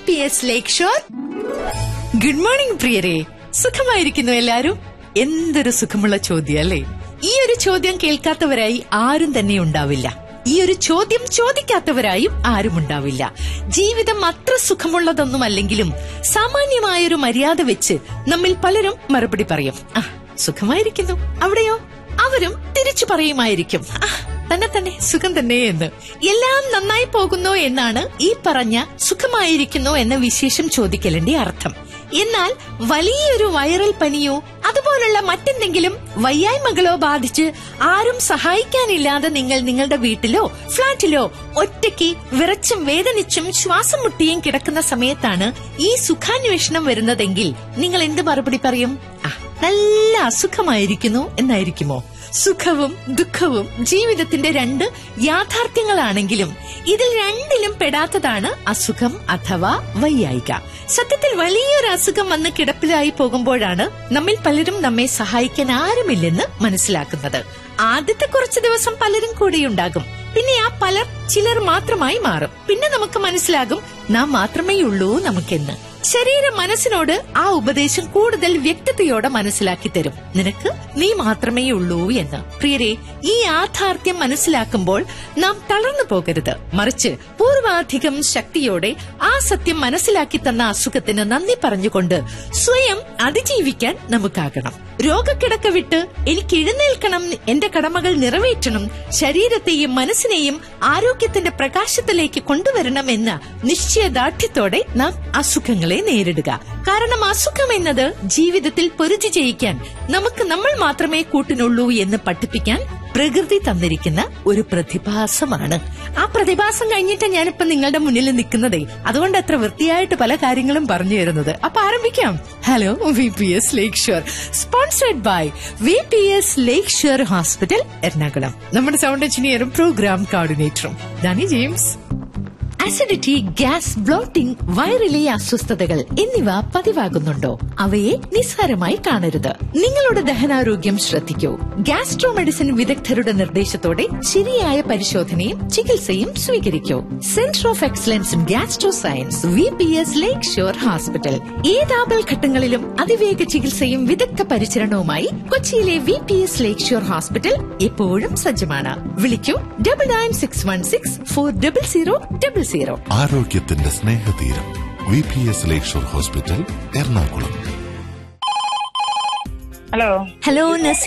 P S lake shore good morning പ്രിയരെ സുഖമായിരിക്കുന്നു എല്ലാരും എന്തൊരു സുഖമുള്ള ചോദ്യം അല്ലേ ഈ ഒരു ചോദ്യം കേൾക്കാത്തവരായി ആരും തന്നെ ഉണ്ടാവില്ല ഈ ഒരു ചോദ്യം ചോദിക്കാത്തവരായും ആരും ഉണ്ടാവില്ല ജീവിതം അത്ര സുഖമുള്ളതൊന്നുമല്ലെങ്കിലും സാമാന്യമായൊരു മര്യാദ വെച്ച് നമ്മിൽ പലരും മറുപടി പറയും ആ സുഖമായിരിക്കുന്നു അവിടെയോ അവരും തിരിച്ചു പറയുമായിരിക്കും ആ തന്നെ തന്നെ സുഖം തന്നെ എന്ന് എല്ലാം നന്നായി പോകുന്നു എന്നാണ് ഈ പറഞ്ഞ സുഖമായിരിക്കുന്നു എന്ന വിശേഷം ചോദിക്കലിന്റെ അർത്ഥം എന്നാൽ വലിയൊരു വൈറൽ പനിയോ അതുപോലുള്ള മറ്റെന്തെങ്കിലും വയ്യായ്മകളോ ബാധിച്ച് ആരും സഹായിക്കാനില്ലാതെ നിങ്ങൾ നിങ്ങളുടെ വീട്ടിലോ ഫ്ളാറ്റിലോ ഒറ്റയ്ക്ക് വിറച്ചും വേദനിച്ചും ശ്വാസം മുട്ടിയും കിടക്കുന്ന സമയത്താണ് ഈ സുഖാന്വേഷണം വരുന്നതെങ്കിൽ നിങ്ങൾ എന്ത് മറുപടി പറയും ആ നല്ല അസുഖമായിരിക്കുന്നു എന്നായിരിക്കുമോ സുഖവും ദുഃഖവും ജീവിതത്തിന്റെ രണ്ട് യാഥാർത്ഥ്യങ്ങളാണെങ്കിലും ഇതിൽ രണ്ടിലും പെടാത്തതാണ് അസുഖം അഥവാ വയ്യായിക സത്യത്തിൽ വലിയൊരു അസുഖം വന്ന് കിടപ്പിലായി പോകുമ്പോഴാണ് നമ്മിൽ പലരും നമ്മെ സഹായിക്കാൻ ആരുമില്ലെന്ന് മനസ്സിലാക്കുന്നത് ആദ്യത്തെ കുറച്ച് ദിവസം പലരും കൂടെയുണ്ടാകും പിന്നെ ആ പലർ ചിലർ മാത്രമായി മാറും പിന്നെ നമുക്ക് മനസ്സിലാകും നാം മാത്രമേ ഉള്ളൂ നമുക്കെന്ന് ശരീരം മനസ്സിനോട് ആ ഉപദേശം കൂടുതൽ വ്യക്തതയോടെ മനസ്സിലാക്കി തരും നിനക്ക് നീ മാത്രമേ ഉള്ളൂ എന്ന് പ്രിയരെ ഈ യാഥാർത്ഥ്യം മനസ്സിലാക്കുമ്പോൾ നാം തളർന്നു പോകരുത് മറിച്ച് പൂർവാധികം ശക്തിയോടെ ആ സത്യം മനസ്സിലാക്കി തന്ന അസുഖത്തിന് നന്ദി പറഞ്ഞുകൊണ്ട് സ്വയം അതിജീവിക്കാൻ നമുക്കാകണം രോഗക്കിടക്ക വിട്ട് എനിക്ക് എഴുന്നേൽക്കണം എന്റെ കടമകൾ നിറവേറ്റണം ശരീരത്തെയും മനസ്സിനെയും ആരോഗ്യത്തിന്റെ പ്രകാശത്തിലേക്ക് കൊണ്ടുവരണം എന്ന നിശ്ചയദാർഢ്യത്തോടെ നാം അസുഖങ്ങളെ നേരിടുക കാരണം അസുഖം എന്നത് ജീവിതത്തിൽ പൊരുതി ജയിക്കാൻ നമുക്ക് നമ്മൾ മാത്രമേ കൂട്ടിനുള്ളൂ എന്ന് പഠിപ്പിക്കാൻ പ്രകൃതി തന്നിരിക്കുന്ന ഒരു പ്രതിഭാസമാണ് ആ പ്രതിഭാസം കഴിഞ്ഞിട്ട് ഞാനിപ്പോ നിങ്ങളുടെ മുന്നിൽ നിൽക്കുന്നതേ അതുകൊണ്ട് അത്ര വൃത്തിയായിട്ട് പല കാര്യങ്ങളും പറഞ്ഞു തരുന്നത് അപ്പൊ ആരംഭിക്കാം hello V P S lake shore sponsored by V P S lake shore hospital Ernakulam നമ്മുടെ സൗണ്ട് എഞ്ചിനീയറും പ്രോഗ്രാം കോർഡിനേറ്ററും Dani James acidity gas bloating വയറിലെ അസ്വസ്ഥതകൾ എന്നിവ പതിവാകുന്നുണ്ടോ അവയെ നിസ്സാരമായി കാണരുത് നിങ്ങളുടെ ദഹനാരോഗ്യം ശ്രദ്ധിക്കൂ ഗ്യാസ്ട്രോ മെഡിസിൻ വിദഗ്ധരുടെ നിർദ്ദേശത്തോടെ ശരിയായ പരിശോധനയും ചികിത്സയും സ്വീകരിക്കൂ centre of excellence in gastro science V P S lake shore hospital ഏതാപൽ ഘട്ടങ്ങളിലും അതിവേഗ ചികിത്സയും വിദഗ്ധ പരിചരണവുമായി കൊച്ചിയിലെ V P S lake shore hospital എപ്പോഴും സജ്ജമാണ് വിളിക്കൂ double nine six one six four double zero double zero ആരോഗ്യത്തിന്റെ സ്നേഹതീരം V P S lakeshore hospital Ernakulam hello hello Naseer